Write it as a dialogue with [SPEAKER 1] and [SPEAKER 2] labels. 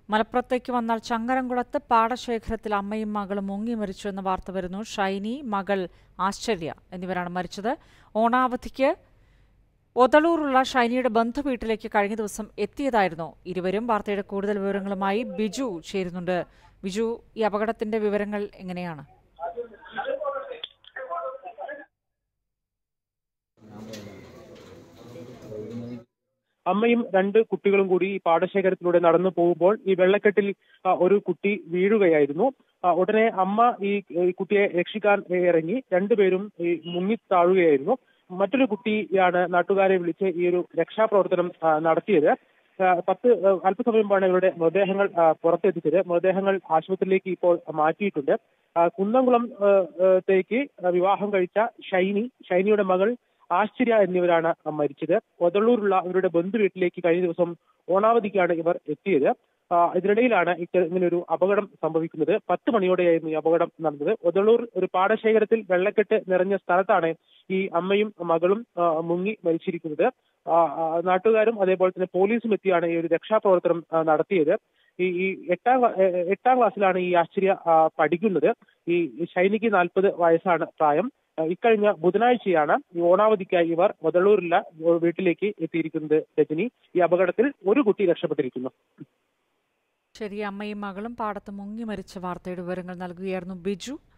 [SPEAKER 1] മലപ്പുറത്തേക്ക് വന്നാൽ ചങ്ങരംകുളത്ത് പാടശേഖരത്തിൽ അമ്മയും മകളും മുങ്ങി മരിച്ചു എന്ന വാർത്ത വരുന്നു ഷൈനി മകൾ ആശ്ചര്യ എന്നിവരാണ് മരിച്ചത് ഓണാവധിക്ക് ഒതളൂറുള്ള ഷൈനിയുടെ ബന്ധുവീട്ടിലേക്ക് കഴിഞ്ഞ ദിവസം എത്തിയതായിരുന്നു ഇരുവരും വാർത്തയുടെ കൂടുതൽ വിവരങ്ങളുമായി ബിജു ചേരുന്നുണ്ട് ബിജു ഈ അപകടത്തിന്റെ വിവരങ്ങൾ എങ്ങനെയാണ്
[SPEAKER 2] അമ്മയും രണ്ട് കുട്ടികളും കൂടി ഈ പാടശേഖരത്തിലൂടെ നടന്നു പോകുമ്പോൾ ഈ വെള്ളക്കെട്ടിൽ ആ, ഒരു കുട്ടി വീഴുകയായിരുന്നു ആ, ഉടനെ അമ്മ ഈ ഈ കുട്ടിയെ രക്ഷിക്കാൻ ഇറങ്ങി രണ്ടുപേരും ഈ മുങ്ങി താഴുകയായിരുന്നു മറ്റൊരു കുട്ടിയാണ് നാട്ടുകാരെ വിളിച്ച് ഈ ഒരു രക്ഷാപ്രവർത്തനം ആ, നടത്തിയത് ആ, പത്ത് ആ, അല്പസമയം മുമ്പാണ് ഇവരുടെ മൃതദേഹങ്ങൾ ആ, പുറത്തെത്തിച്ചത് മൃതദേഹങ്ങൾ ആശുപത്രിയിലേക്ക് ഇപ്പോൾ മാറ്റിയിട്ടുണ്ട് ആ, കുന്നംകുളം ആ, ആ, ത്തേക്ക് വിവാഹം കഴിച്ച ഷൈനി ഷൈനിയുടെ മകൾ ആശ്ചര്യ എന്നിവരാണ് മരിച്ചത് ഒതള്ളൂരുള്ള ഇവരുടെ ബന്ധു വീട്ടിലേക്ക് കഴിഞ്ഞ ദിവസം ഓണാവധിക്കാണ് ഇവർ എത്തിയത് ആ, ഇതിനിടയിലാണ് ഇത്ത- ഇങ്ങനൊരു അപകടം സംഭവിക്കുന്നത് പത്ത് മണിയോടെയായിരുന്നു ഈ അപകടം നടന്നത് ഒതള്ളൂർ ഒരു പാടശേഖരത്തിൽ വെള്ളക്കെട്ട് നിറഞ്ഞ സ്ഥലത്താണ് ഈ അമ്മയും മകളും ആ, മുങ്ങി മരിച്ചിരിക്കുന്നത് ആ, ആ, നാട്ടുകാരും അതേപോലെ തന്നെ പോലീസും എത്തിയാണ് ഈ ഒരു രക്ഷാപ്രവർത്തനം ആ, നടത്തിയത് ഈ ഈ എട്ടാം ക്ലാ- എ- എ- എട്ടാം ക്ലാസ്സിലാണ് ഈ ആശ്ചര്യ ആ, പഠിക്കുന്നത് ഈ ഷൈനിക്ക് നാൽപ്പത് വയസ്സാണ് പ്രായം ആ, ഇക്കഴിഞ്ഞ ബുധനാഴ്ചയാണ് ഈ ഓണാവധിക്കായി ഇവർ മുതലൂരിലെ വീട്ടിലേക്ക് എത്തിയിരിക്കുന്നത് രജനി ഈ അപകടത്തിൽ ഒരു കുട്ടി രക്ഷപ്പെട്ടിരിക്കുന്നു
[SPEAKER 1] ശരി അമ്മയും മകളും പാടത്ത് മുങ്ങി മരിച്ച വാർത്തയുടെ വിവരങ്ങൾ നൽകുകയായിരുന്നു ബിജു